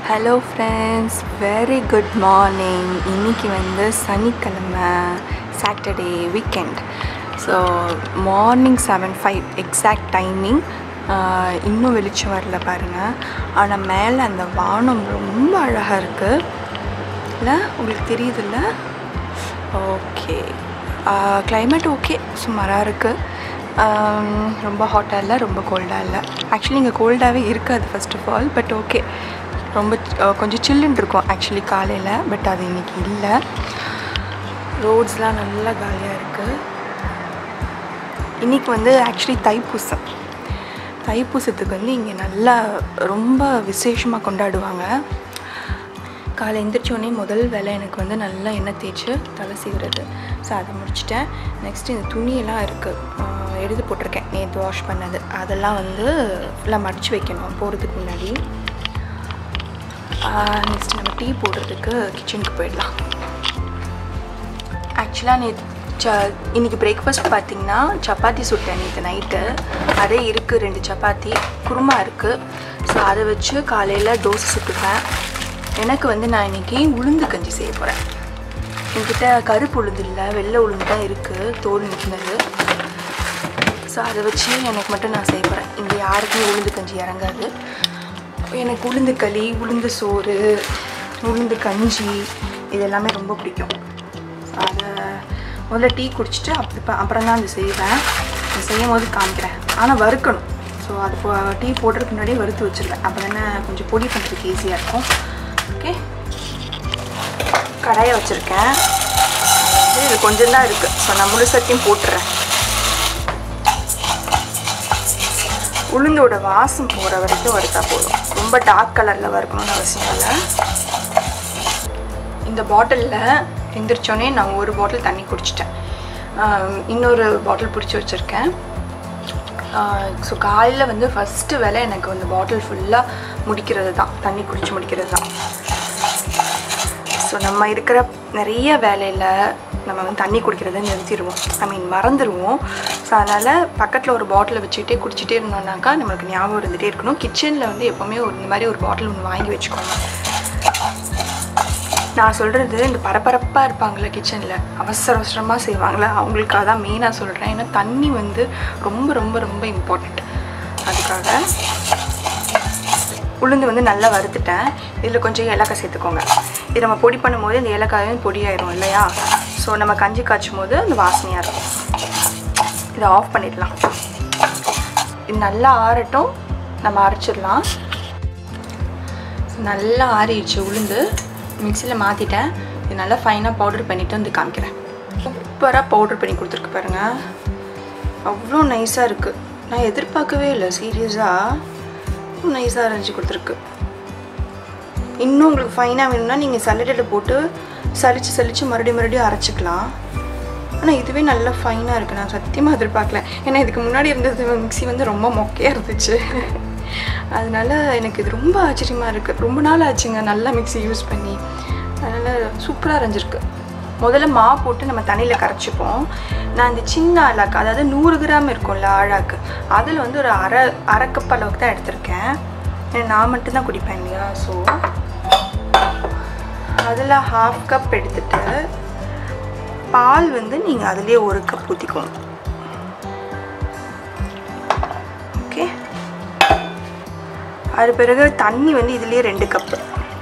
Hello friends very good morning இன்னைக்கு வந்து சனிக்கிழமை Saturday weekend so morning seven five exact timing இன்னும் வெளிச்சம் வரல பாருங்கள் ஆனால் மேலே அந்த வானம் ரொம்ப அழகாக இருக்குது இல்லை உங்களுக்கு தெரியுதுல்ல ஓகே climate ஓகே சுமாராக இருக்குது ரொம்ப ஹாட்டாக இல்லை ரொம்ப கோல்டாக இல்லை ஆக்சுவலி இங்கே கோல்டாகவே இருக்காது first of all but okay ரொம்ப அஹ், கொஞ்சம் சில்லுன்னு இருக்கும் ஆக்சுவலி காலையில் பட் அது இன்னைக்கு இல்லை ரோட்ஸ்லாம் நல்லா காலியாக இருக்குது இன்றைக்கி வந்து ஆக்சுவலி தைப்பூசம் தைப்பூசத்துக்கு வந்து இங்கே நல்லா ரொம்ப விசேஷமாக கொண்டாடுவாங்க காலை எந்திரிச்சோடனே முதல் வேலை எனக்கு வந்து நல்லா எண்ணெய் தேய்ச்சி தலை சீவுறது ஸோ அதை முடிச்சிட்டேன் நெக்ஸ்ட் இந்த துணியெல்லாம் இருக்குது எடுத்து போட்டிருக்கேன் நேற்று வாஷ் பண்ணது அதெல்லாம் வந்து ஃபுல்லாக மடித்து வைக்கணும் போகிறதுக்கு முன்னாடி நெக்ஸ்ட் நம்ம டீ போடுறதுக்கு கிச்சனுக்கு போயிடலாம் ஆக்சுவலாக நேற்று ச இன்றைக்கி பிரேக்ஃபாஸ்ட் பார்த்தீங்கன்னா சப்பாத்தி சுட்டேன் நேற்று நைட்டு அதே இருக்குது ரெண்டு சப்பாத்தி குருமா இருக்குது ஸோ அதை வச்சு காலையில் தோசை சுட்டுப்பேன் எனக்கு வந்து நான் இன்றைக்கி உளுந்து கஞ்சி செய்ய போகிறேன் என்கிட்ட கருப்பு உளுந்து இல்லை வெள்ளை உளுந்து தான் இருக்குது தோல் நிற்கினது ஸோ அதை வச்சு எனக்கு மட்டும் நான் செய்ய போகிறேன் இங்கே யாருக்குமே உளுந்து கஞ்சி இறங்காது எனக்கு உளுந்து களி உளுந்து சோறு உளுந்து கஞ்சி இது எல்லாமே ரொம்ப பிடிக்கும் அதை முதல்ல டீ குடிச்சிட்டு அப்படி அப்புறம் தான் அது செய்வேன் அது செய்யும் போது காமிக்கிறேன் ஆனால் வறுக்கணும் ஸோ அது போ- டீ போடுறதுக்கு முன்னாடியே வறுத்து வச்சிருவேன் அப்போ தானே கொஞ்சம் பொடி பண்ணுறதுக்கு ஈஸியாக இருக்கும் ஓகே கடாயை வச்சுருக்கேன் அது வந்து இது கொஞ்சம் தான் இருக்குது ஸோ நான் முழுசத்தையும் போட்டுறேன் உளுந்தோட வாசம் போகிற வரைக்கும் வறுத்தா போதும் ரொம்ப டார்க் கலரில் வறுக்கணும்னு அவசியம் இல்லை இந்த பாட்டிலில் எந்திரிச்சோடனே நான் ஒரு பாட்டில் தண்ணி குடிச்சிட்டேன் ஆம், இன்னொரு பாட்டில் பிடிச்சி வச்சுருக்கேன் ஸோ காலையில் வந்து ஃபஸ்ட்டு வேலை எனக்கு வந்து பாட்டில் ஃபுல்லாக முடிக்கிறது தான் தண்ணி குடிச்சு முடிக்கிறது தான் ஸோ நம்ம இருக்கிற நிறைய வேலையில் நம்ம வந்து தண்ணி குடிக்கிறத நிறுத்திடுவோம் ஐ மீன் மறந்துடுவோம் ஸோ அதனால் பக்கத்தில் ஒரு பாட்டிலை வச்சுக்கிட்டே குடிச்சிட்டே இருந்தோம்னாக்கா நம்மளுக்கு ஞாபகம் இருந்துகிட்டே இருக்கணும் கிச்சனில் வந்து எப்போவுமே ஒரு இந்த மாதிரி ஒரு பாட்டில் ஒன்று வாங்கி வச்சுக்கோங்க நான் சொல்கிறது இந்த பரபரப்பாக இருப்பாங்களே கிச்சனில் அவசர அவசரமாக செய்வாங்களே அவங்களுக்காக தான் மெயினாக சொல்கிறேன் ஏன்னா தண்ணி வந்து ரொம்ப ரொம்ப ரொம்ப இம்பார்ட்டண்ட் அதுக்காக உளுந்து வந்து நல்லா வறுத்துட்டேன் இதில் கொஞ்சம் ஏலக்காய் சேர்த்துக்கோங்க இது நம்ம பொடி பண்ணும்போது இந்த ஏலக்காயும் பொடியாயிரும் இல்லையா ஸோ நம்ம கஞ்சி காய்ச்சும் போது அந்த வாசனையாக இருக்கும் இதை ஆஃப் பண்ணிடலாம் இது நல்லா ஆறட்டும் நம்ம அரைச்சிடலாம் நல்லா ஆறிடுச்சு உளுந்து மிக்சியில் மாற்றிட்டேன் இது நல்லா ஃபைனாக பவுடர் பண்ணிவிட்டு வந்து காமிக்கிறேன் சூப்பராக பவுடர் பண்ணி கொடுத்துருக்கு பாருங்க அவ்வளோ நைஸாக இருக்குது நான் எதிர்பார்க்கவே இல்லை சீரியஸாக நைஸாக அரைஞ்சி கொடுத்துருக்கு இன்னும் உங்களுக்கு ஃபைனாக வேணும்னா நீங்கள் சல்லடையில் போட்டு சலிச்சு சலிச்சு மறுபடியும் மறுபடியும் அரைச்சிக்கலாம் ஆனால் இதுவே நல்லா ஃபைனாக இருக்குது நான் சத்தியமாக எதிர்பார்க்கல ஏன்னா இதுக்கு முன்னாடி இருந்தது மிக்ஸி வந்து ரொம்ப மொக்கையாக இருந்துச்சு அதனால எனக்கு இது ரொம்ப ஆச்சரியமாக இருக்குது ரொம்ப நாள் ஆச்சுங்க நல்லா மிக்ஸி யூஸ் பண்ணி அதனால் சூப்பராக அரைஞ்சிருக்கு முதல்ல மா போட்டு நம்ம தண்ணியில் கரைச்சிப்போம் நான் இந்த சின்ன ஆளாக்கு அதாவது நூறு கிராம் இருக்கும்ல ஆழாக்கு அதில் வந்து ஒரு அரை அரை கப் அளவுக்கு தான் எடுத்திருக்கேன் ஏன்னா நான் மட்டும்தான் குடிப்பேன் இல்லையா ஸோ அதில் ஹாஃப் கப் எடுத்துட்டு பால் வந்து நீங்கள் அதுலேயே ஒரு கப் ஊற்றிக்கோங்க ஓகே அது பிறகு தண்ணி வந்து இதுலேயே ரெண்டு கப்பு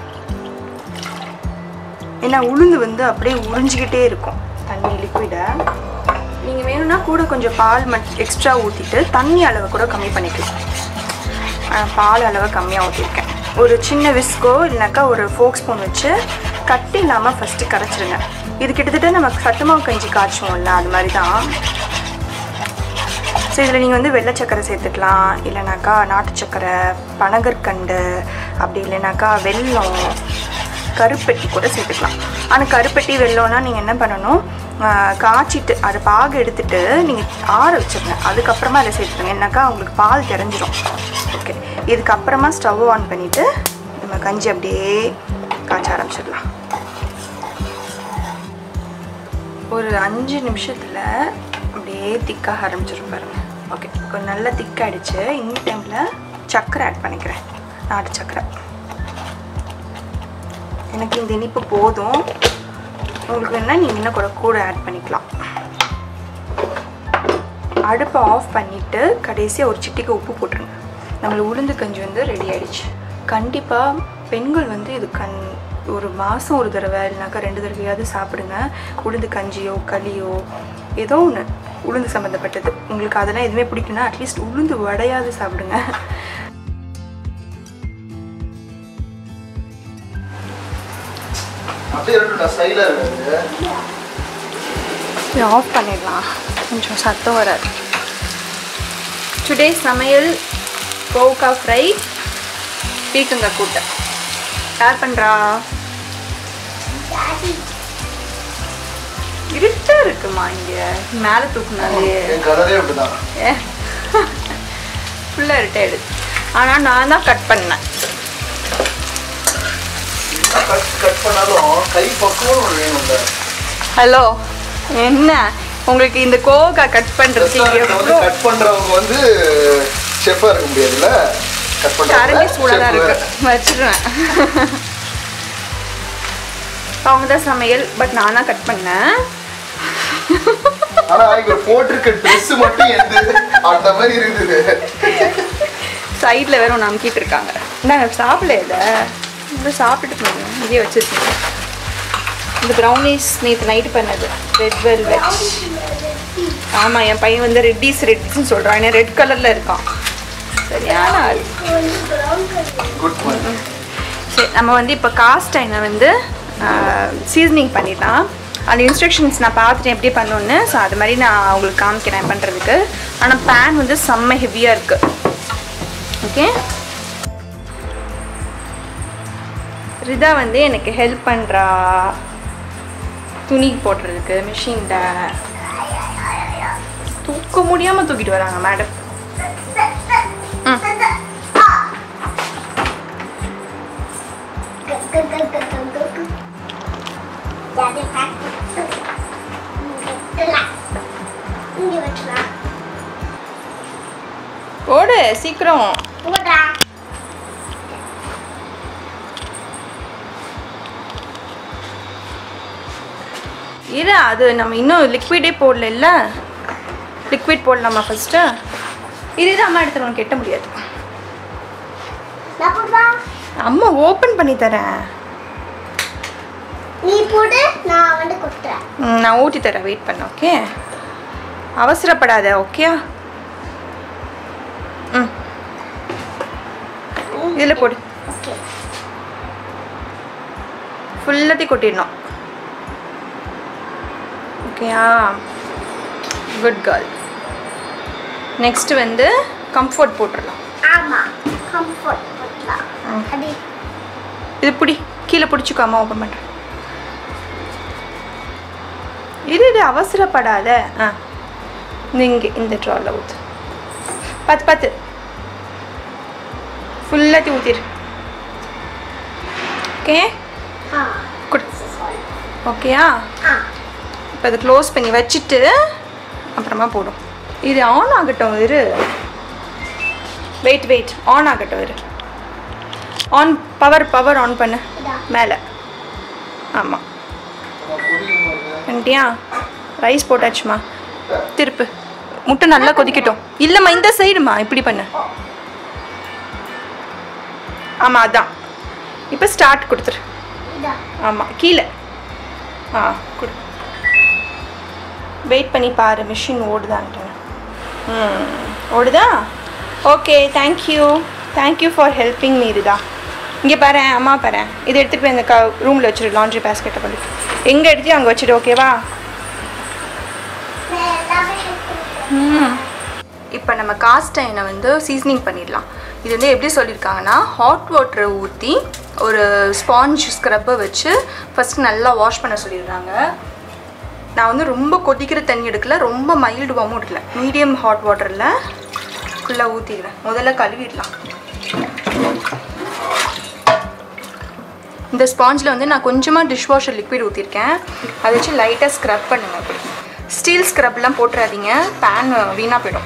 ஏன்னா உளுந்து வந்து அப்படியே உறிஞ்சிக்கிட்டே இருக்கும் தண்ணி லிக்விடை நீங்கள் வேணும்னா கூட கொஞ்சம் பால் மட் எக்ஸ்ட்ரா ஊற்றிட்டு தண்ணி அளவை கூட கம்மி பண்ணிக்கலாம் ஆஹ் பால் அளவை கம்மியாக ஊற்றிருக்கேன் ஒரு சின்ன விஸ்கோ இல்லைனாக்கா ஒரு ஃபோக் ஸ்பூன் வச்சு கட்டி இல்லாமல் ஃபஸ்ட்டு கரைச்சிருங்க இது கிட்டத்தட்ட நம்ம சத்துமாவு கஞ்சி காய்ச்சுவோம்ல அது மாதிரி தான் ஸோ இதில் நீங்கள் வந்து வெள்ளை சக்கரை சேர்த்துக்கலாம் இல்லைனாக்கா நாட்டு சக்கரை பனகற்கண்டு அப்படி இல்லைனாக்கா வெல்லம் கருப்பெட்டி கூட சேர்த்துக்கலாம் ஆனால் கருப்பெட்டி வெல்லம்னா நீங்கள் என்ன பண்ணணும் ஆஹ் காய்ச்சிட்டு அது பாகு எடுத்துட்டு நீங்கள் ஆற வச்சிருங்க அதுக்கப்புறமா அதை சேர்த்துருங்க என்னக்கா உங்களுக்கு பால் தெரிஞ்சிடும் ஓகே இதுக்கப்புறமா ஸ்டவ் ஆன் பண்ணிவிட்டு நம்ம கஞ்சி அப்படியே காய்ச்ச ஆரம்பிச்சிடலாம் ஒரு அஞ்சு நிமிஷத்தில் அப்படியே திக்காக ஆரம்பிச்சிடும் பாருங்க ஓகே கொஞ்சம் நல்லா திக்காயிடுச்சு இந்த டைமில் சர்க்கரை ஆட் பண்ணிக்கிறேன் நாட்டு சர்க்கரை எனக்கு இந்த இனிப்பு போதும் உங்களுக்கு வேணால் நீங்கள் இன்னும் கூட கூட ஆட் பண்ணிக்கலாம் அடுப்பை ஆஃப் பண்ணிவிட்டு கடைசியாக ஒரு சிட்டிக்கு உப்பு போட்டுருங்க நம்மளுக்கு உளுந்து கஞ்சி வந்து ரெடி ஆயிடுச்சு கண்டிப்பாக பெண்கள் வந்து இது கண் ஒரு மாதம் ஒரு தடவை இல்லைனாக்கா ரெண்டு தடவையாவது சாப்பிடுங்க உளுந்து கஞ்சியோ களியோ ஏதோ ஒன்று உளுந்து சம்மந்தப்பட்டது உங்களுக்கு அதெல்லாம் எதுவுமே பிடிக்குன்னா அட்லீஸ்ட் உளுந்து வடையாவது சாப்பிடுங்க அப்படியே இருக்கட்டும் ஸ்டைலாக இருக்குது இதை ஆஃப் பண்ணிடலாம் கொஞ்சம் சத்தம் வராது டுடே சமையல் கோகா ஃப்ரை பீக்கங்காய் கூட்டை யார் பண்ணுறா இருட்டா இருக்குமா இங்கே மேலே தூக்குனாலே என் கலரே அப்படிதான் ஏ ஃபுல்லாக இருட்டாயிடுது ஆனால் நான் தான் கட் பண்ணேன் கட் கட் பண்ணாலும் கை பக்குவம் ஒன்று வேணும்ல ஹலோ என்ன உங்களுக்கு இந்த கோகா கட் பண்ணுறதுக்கு ரெஸ்டாரண்ட்ல வந்து எவ்வளோ கட் பண்றவங்க வந்து செஃபா இருக்க முடியாதுல்ல கட் கரண்டி சூடாக தான் பண்றவங்க இருக்கு வச்சிடுவேன் அவங்க தான் சமையல் பட் நான் தான் கட் பண்ணேன் ஆனா இங்க போட்டிருக்க Dress மட்டும் எந்த அந்த மாதிரி இருந்தது சைடில் வேற ஒன்று அமுக்கிட்டு இருக்காங்க நாங்கள் சாப்பிடல இதை இப்படி சாப்பிட்டுட்டு போங்க இதே வச்சுருக்கீங்க இந்த ப்ரௌனிஸ் நேற்று நைட்டு பண்ணது ரெட் வெல்வெட் ஆமாம் என் பையன் வந்து ரெட்டிஸ் ரெட்டிஸ்னு சொல்கிறான் ஏன்னா ரெட் கலரில் இருக்கான் சரியான ஆள் குட் மார்னிங் சரி நம்ம வந்து இப்போ காஸ்ட் ஐனை வந்து சீசனிங் பண்ணிடலாம் அந்த இன்ஸ்ட்ரக்ஷன்ஸ் நான் பார்த்துட்டேன் எப்படி பண்ணணுன்னு ஸோ அது மாதிரி நான் உங்களுக்கு காமிக்கிறேன் பண்ணுறதுக்கு ஆனால் பேன் வந்து செம்ம ஹெவியாக இருக்குது ஓகே ரிதா வந்து எனக்கு ஹெல்ப் பண்ணுறா துணி போடுறதுக்கு மிஷினில் தூக்க முடியாமல் தூக்கிட்டு வராங்க மேடம் ம் போடு சீக்கிரம் இரு அது நம்ம இன்னும் லிக்விடே போடல லிக்விட் போடலாமா ஃபஸ்ட்டு இது இது அம்மா எடுத்துருவோம் கெட்ட முடியாது அம்மா ஓப்பன் பண்ணி தரேன் நீ போடு நான் வந்து கொட்டுறேன் ம், நான் ஊற்றி தரேன் வெயிட் பண்ண ஓகே அவசரப்படாத ஓகே ம் இதில் போடு ஓகே ஃபுல்லாத்தையும் கொட்டிடணும் ஓகேயா குட் கேர்ள் நெக்ஸ்ட் வந்து கம்ஃபர்ட் போட்டுடலாம் ஆமா கம்ஃபர்ட் போடலாம் ம். அது இது பிடி கீழே பிடிச்சிக்கோ அம்மா ஓப்பன் பண்ணுறேன் இது இது அவசரப்படாத ஆ இந்த இங்கே இந்த ட்ராவில் ஊற்று பார்த்து பார்த்து ஃபுல்லாத்தையும் ஊற்றிடு ஓகே ஆ குட் ஓகேயா ஆ இப்போ அதை க்ளோஸ் பண்ணி வச்சுட்டு அப்புறமா போடும் இது ஆன் ஆகட்டும் இரு வெயிட் வெயிட் ஆன் ஆகட்டும் இரு ஆன் பவர் பவர் ஆன் பண்ணு இதா. மேலே ஆமாம் பண்ணிட்டியா ரைஸ் போட்டாச்சுமா திருப்பு முட்டை நல்லா கொதிக்கட்டும் இல்லைம்மா இந்த சைடுமா இப்படி பண்ணு ஆமாம் அதான் இப்போ ஸ்டார்ட் கொடுத்துரு இதா ஆமாம் கீழே ஆ கொடு வெயிட் பண்ணி பாரு மிஷின் ஓடுதான்ட்டு ம் ஓடுதா okay thank you thank you for helping me இதுதா இங்கே பாரு அம்மா பாரு இதை எடுத்துகிட்டு போய் இந்த க ரூமில் வச்சிரு லாண்ட்ரி பேஸ்கெட்டை பண்ணி எங்கே எடுத்து அங்கே வச்சிடு ஓகேவா நான் எல்லாமே help பண்ணுறேன். இப்போ நம்ம காஸ்ட் ஐனை வந்து சீசனிங் பண்ணிடலாம் இது வந்து எப்படி சொல்லியிருக்காங்கன்னா ஹாட் வாட்டரை ஊற்றி ஒரு ஸ்பாஞ்ச் ஸ்க்ரப்பை வச்சு ஃபஸ்ட் நல்லா வாஷ் பண்ண சொல்லிடுறாங்க நான் வந்து ரொம்ப கொதிக்கிற தண்ணி எடுக்கல ரொம்ப மைல்டுவாகவும் எடுக்கல மீடியம் ஹாட் வாட்டரில் ஃபுல்லாக ஊற்றிடுவேன் முதல்ல கழுவிடலாம் இந்த ஸ்பாஞ்சில் வந்து நான் கொஞ்சமாக டிஷ் வாஷர் லிக்விட் ஊற்றிருக்கேன் அதை வச்சு லைட்டாக ஸ்க்ரப் பண்ணுங்க அப்படி ஸ்டீல் ஸ்க்ரப்லாம் போட்டுறாதீங்க பேன் வீணாக போயிடும்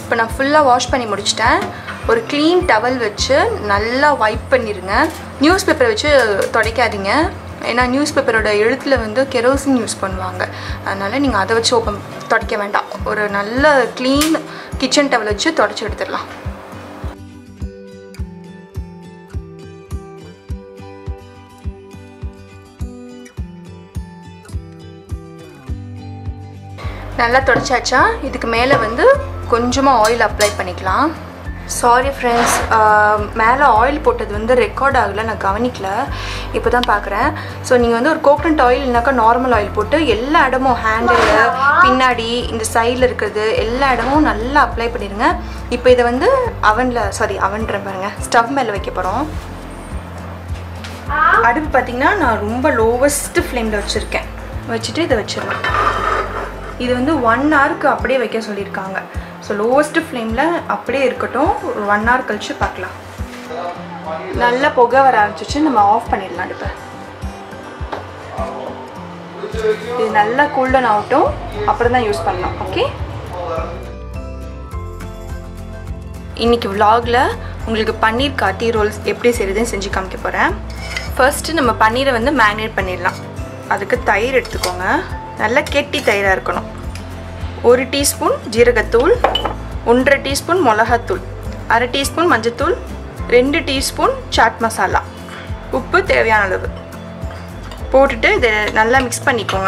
இப்போ நான் ஃபுல்லாக வாஷ் பண்ணி முடிச்சிட்டேன் ஒரு க்ளீன் டவல் வச்சு நல்லா வைப் பண்ணிடுங்க நியூஸ் பேப்பரை வச்சு துடைக்காதீங்க ஏன்னா நியூஸ் பேப்பரோட எழுத்தில் வந்து கெரோசின் யூஸ் பண்ணுவாங்க அதனால் நீங்கள் அதை வச்சு ஓப்பன் துடைக்க வேண்டாம் ஒரு நல்ல க்ளீன் கிச்சன் டவல் வச்சு துடைச்சி எடுத்துடலாம் நல்லா தொடச்சாச்சா இதுக்கு மேலே வந்து கொஞ்சமாக ஆயில் அப்ளை பண்ணிக்கலாம் சாரி ஃப்ரெண்ட்ஸ் மேலே ஆயில் போட்டது வந்து ரெக்கார்ட் ஆகலை நான் கவனிக்கல இப்போ தான் பார்க்குறேன் ஸோ நீங்கள் வந்து ஒரு கோகனட் ஆயில் இல்லைனாக்கா நார்மல் ஆயில் போட்டு எல்லா இடமும் ஹேண்டில் பின்னாடி இந்த சைடில் இருக்கிறது எல்லா இடமும் நல்லா அப்ளை பண்ணிடுங்க இப்போ இதை வந்து அவனில் சாரி அவன்ற பாருங்க ஸ்டவ் மேலே வைக்க போகிறோம் அடுப்பு பார்த்தீங்கன்னா நான் ரொம்ப லோவஸ்ட் ஃப்ளேமில் வச்சுருக்கேன் வச்சுட்டு இதை வச்சிடலாம் இது வந்து ஒன் ஹவருக்கு அப்படியே வைக்க சொல்லியிருக்காங்க ஸோ லோவஸ்ட் ஃப்ளேமில் அப்படியே இருக்கட்டும் ஒரு ஒன் ஹவர் கழிச்சு பார்க்கலாம் நல்லா புகை வர ஆரம்பிச்சிச்சு நம்ம ஆஃப் பண்ணிடலாம் அடுப்பை இது நல்லா கூல்டன் ஆகட்டும் அப்புறம் தான் யூஸ் பண்ணலாம் ஓகே இன்னைக்கு vlogல உங்களுக்கு பன்னீர் காட்டி ரோல்ஸ் எப்படி செய்கிறதுன்னு செஞ்சு காமிக்க போகிறேன் ஃபர்ஸ்ட்டு நம்ம பன்னீரை வந்து மேரினேட் பண்ணிடலாம் அதுக்கு தயிர் எடுத்துக்கோங்க நல்லா கெட்டி தயிராக இருக்கணும் ஒரு டீஸ்பூன் ஜீரகத்தூள் ஒன்றரை டீஸ்பூன் மிளகாத்தூள் அரை டீஸ்பூன் மஞ்சத்தூள் ரெண்டு டீஸ்பூன் சாட் மசாலா உப்பு தேவையான அளவு போட்டுட்டு இதை நல்லா மிக்ஸ் பண்ணிக்கோங்க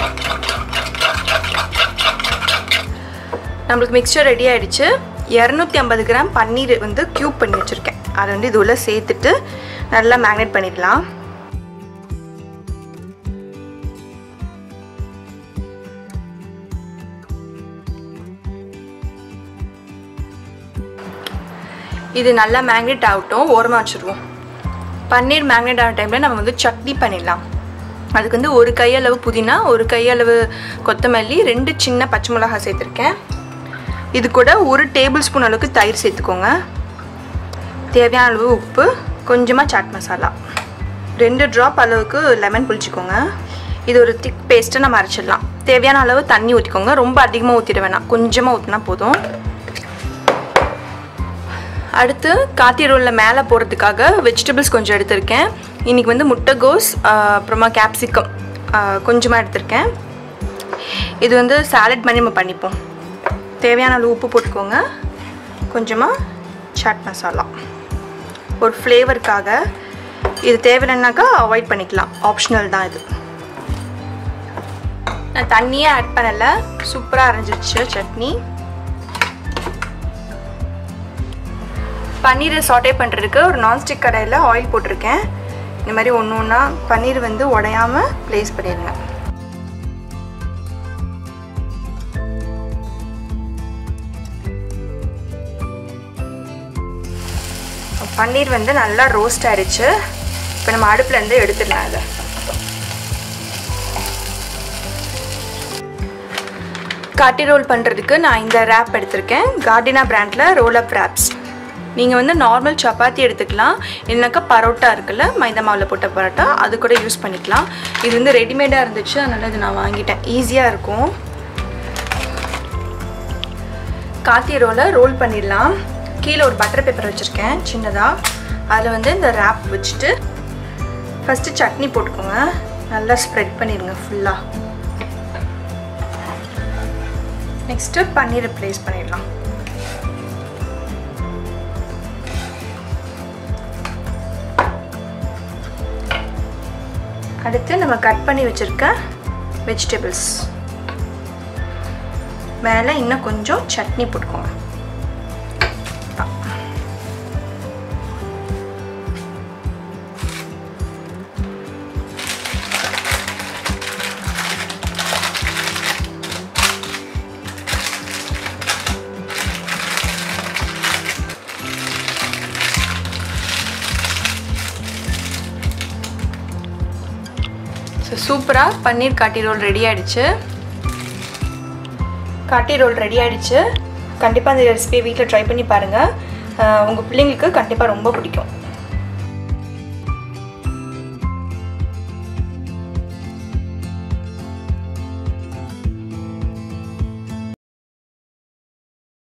நம்மளுக்கு மிக்சர் ரெடி ஆயிடுச்சு இரநூத்தி ஐம்பது கிராம் பன்னீர் வந்து க்யூப் பண்ணி வச்சுருக்கேன் அதை வந்து இது உள்ள சேர்த்துட்டு நல்லா மேக்னேட் பண்ணிடலாம் இது நல்லா மேக்னேட் ஆகட்டும் ஓரமாக வச்சுருவோம் பன்னீர் மேக்னேட் ஆன டைமில் நம்ம வந்து சட்னி பண்ணிடலாம் அதுக்கு வந்து ஒரு கையளவு புதினா ஒரு கையளவு கொத்தமல்லி ரெண்டு சின்ன பச்சை மிளகாய் சேர்த்துருக்கேன் இது கூட ஒரு டேபிள் ஸ்பூன் அளவுக்கு தயிர் சேர்த்துக்கோங்க தேவையான அளவு உப்பு கொஞ்சமாக சாட் மசாலா ரெண்டு ட்ராப் அளவுக்கு லெமன் புளிச்சிக்கோங்க இது ஒரு திக் பேஸ்ட்டை நம்ம அரைச்சிடலாம் தேவையான அளவு தண்ணி ஊற்றிக்கோங்க ரொம்ப அதிகமாக ஊற்றிட வேணாம் கொஞ்சமாக ஊற்றினா போதும் அடுத்து காத்தி ரோலில் மேலே போடுறதுக்காக வெஜிடபிள்ஸ் கொஞ்சம் எடுத்திருக்கேன் இன்றைக்கி வந்து முட்டைகோஸ் ஆஹ், அப்புறமா கேப்சிகம் கொஞ்சமாக எடுத்திருக்கேன் இது வந்து சாலட் மாதிரி நம்ம பண்ணிப்போம் தேவையான அளவு உப்பு போட்டுக்கோங்க கொஞ்சமாக சாட் மசாலா ஒரு ஃப்ளேவருக்காக இது தேவையில்லைனாக்கா அவாய்ட் பண்ணிக்கலாம் ஆப்ஷனல் தான் இது நான் தண்ணியே ஆட் பண்ணலை சூப்பராக அரைஞ்சிருச்சு சட்னி பன்னீரை சாட்டே பண்ணுறதுக்கு ஒரு நான்ஸ்டிக் கடாயில் ஆயில் போட்டிருக்கேன் இந்த மாதிரி ஒன்று ஒன்றா பன்னீர் வந்து உடையாமல் ப்ளேஸ் பண்ணிடுங்க பன்னீர் வந்து நல்லா ரோஸ்ட் ஆயிடுச்சு இப்போ நம்ம அடுப்புலேருந்து எடுத்துடலாம் அதை காட்டி ரோல் பண்ணுறதுக்கு நான் இந்த ரேப் எடுத்திருக்கேன் கார்டினா பிராண்டில் ரோல் அப் ரேப்ஸ் நீங்கள் வந்து நார்மல் சப்பாத்தி எடுத்துக்கலாம் இல்லைனாக்கா பரோட்டா இருக்குல்ல மைதா மாவில் போட்ட பரோட்டா அது கூட யூஸ் பண்ணிக்கலாம் இது வந்து ரெடிமேடாக இருந்துச்சு அதனால் இது நான் வாங்கிட்டேன் ஈஸியாக இருக்கும் காத்தி ரோலை ரோல் பண்ணிடலாம் கீழே ஒரு பட்டர் பேப்பர் வச்சுருக்கேன் சின்னதாக அதில் வந்து இந்த ரேப் வச்சுட்டு ஃபஸ்ட்டு சட்னி போட்டுக்கோங்க நல்லா ஸ்ப்ரெட் பண்ணிடுங்க ஃபுல்லாக நெக்ஸ்ட்டு பன்னீரை ப்ளேஸ் பண்ணிடலாம் அடுத்து நம்ம கட் பண்ணி வச்சுருக்க வெஜிடபிள்ஸ் மேலே இன்னும் கொஞ்சம் சட்னி போட்டுக்கோங்க ஸோ சூப்பராக பன்னீர் காட்டி ரோல் ரெடி ஆயிடுச்சு காட்டி ரோல் ரெடி ஆயிடுச்சு கண்டிப்பாக இந்த ரெசிபியை வீட்டில் ட்ரை பண்ணி பாருங்கள் உங்கள் பிள்ளைங்களுக்கு கண்டிப்பாக ரொம்ப பிடிக்கும்